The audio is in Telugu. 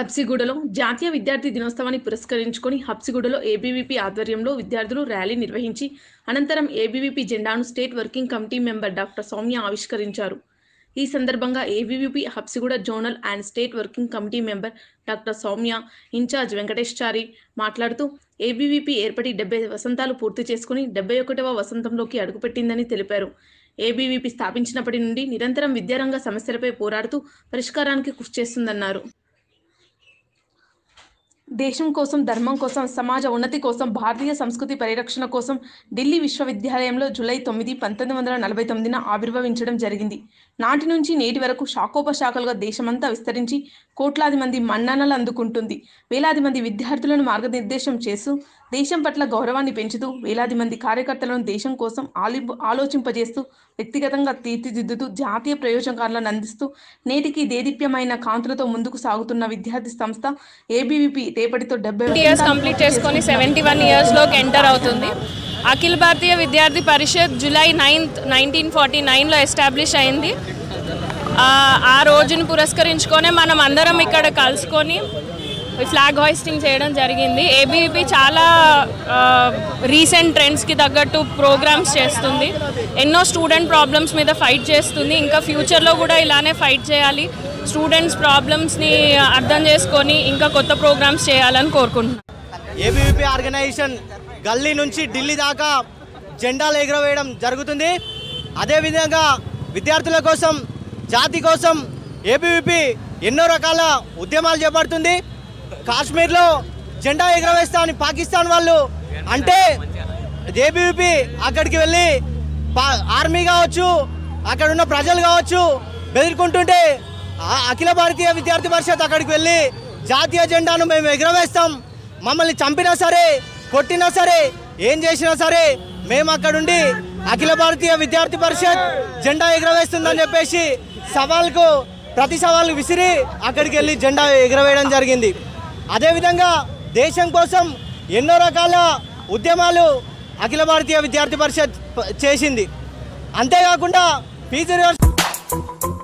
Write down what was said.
హబ్సిగూడలో జాతీయ విద్యార్థి దినోత్సవాన్ని పురస్కరించుకొని హబ్సిగూడలో ఏబీవీపీ ఆధ్వర్యంలో విద్యార్థులు ర్యాలీ నిర్వహించి అనంతరం ఏబీవీపీ జెండాను state working committee member doctor Soumya ఆవిష్కరించారు ఈ సందర్భంగా ABVP Habsiguda zonal and state working committee member doctor Soumya incharge Venkateshchari మాట్లాడుతూ ఏబీవీపీ ఏర్పడి డెబ్బై వసంతాలు పూర్తి చేసుకుని డెబ్బై ఒకటవ వసంతంలోకి అడుగుపెట్టిందని తెలిపారు ఏబీవీపీ స్థాపించినప్పటి నుండి నిరంతరం విద్యారంగ సమస్యలపై పోరాడుతూ పరిష్కారానికి కృషి చేస్తుందన్నారు దేశం కోసం ధర్మం కోసం సమాజ ఉన్నతి కోసం భారతీయ సంస్కృతి పరిరక్షణ కోసం ఢిల్లీ విశ్వవిద్యాలయంలో జూలై తొమ్మిది పంతొమ్మిది వందల నలభై తొమ్మిదిన ఆవిర్భవించడం జరిగింది నాటి నుంచి నేటి వరకు శాఖోపశాఖలుగా దేశమంతా విస్తరించి కోట్లాది మంది మన్ననలు అందుకుంటుంది వేలాది మంది విద్యార్థులను మార్గనిర్దేశం చేస్తూ దేశం పట్ల గౌరవాన్ని పెంచుతూ వేలాది మంది కార్యకర్తలను దేశం కోసం ఆలి ఆలోచింపజేస్తూ వ్యక్తిగతంగా తీర్చిదిద్దుతూ జాతీయ ప్రయోజనకారులను అందిస్తూ నేటికి దేదీప్యమైన కాంతులతో ముందుకు సాగుతున్న విద్యార్థి సంస్థ ఏబీవీపీ రేపటితో డెబ్బై ఇయర్స్ కంప్లీట్ చేసుకొని సెవెంటీ వన్ ఇయర్స్లోకి ఎంటర్ అవుతుంది Akhil Bharatiya Vidyarthi Parishad July ninth nineteen forty నైన్లో ఎస్టాబ్లిష్ అయింది ఆ, ఆ రోజును పురస్కరించుకొని మనం అందరం ఇక్కడ కలుసుకొని ఫ్లాగ్ హాయిస్టింగ్ చేయడం జరిగింది ఏబీవీపీ చాలా రీసెంట్ ట్రెండ్స్కి తగ్గట్టు ప్రోగ్రామ్స్ చేస్తుంది ఎన్నో స్టూడెంట్ ప్రాబ్లమ్స్ మీద ఫైట్ చేస్తుంది ఇంకా ఫ్యూచర్లో కూడా ఇలానే ఫైట్ చేయాలి స్టూడెంట్స్ ప్రాబ్లమ్స్ని అర్థం చేసుకొని ఇంకా కొత్త ప్రోగ్రామ్స్ చేయాలని కోరుకుంటున్నాను ఏబీవీపీ ఆర్గనైజేషన్ గల్లీ నుంచి ఢిల్లీ దాకా జెండాలు ఎగురవేయడం జరుగుతుంది అదేవిధంగా విద్యార్థుల కోసం జాతి కోసం ఏబీవీపీ ఎన్నో రకాల ఉద్యమాలు చేపడుతుంది కాశ్మీర్లో జెండా ఎగురవేస్తా అని పాకిస్తాన్ వాళ్ళు అంటే ఏబీవీపీ అక్కడికి వెళ్ళి పా- ఆర్మీ కావచ్చు అక్కడ ఉన్న ప్రజలు కావచ్చు బెదిరుకుంటుంటే ఆ- అఖిల భారతీయ విద్యార్థి పరిషత్ అక్కడికి వెళ్ళి జాతీయ జెండాను మేము ఎగురవేస్తాం మమ్మల్ని చంపినా సరే కొట్టినా సరే ఏం చేసినా సరే మేము అక్కడుండి అఖిల భారతీయ విద్యార్థి పరిషత్ జెండా ఎగురవేస్తుందని చెప్పేసి సవాల్కు ప్రతి సవాల్ విసిరి అక్కడికి వెళ్ళి జెండా ఎగురవేయడం జరిగింది అదేవిధంగా దేశం కోసం ఎన్నో రకాల ఉద్యమాలు అఖిల భారతీయ విద్యార్థి పరిషత్ ప- చేసింది అంతేకాకుండా ఫీజు రివర్స్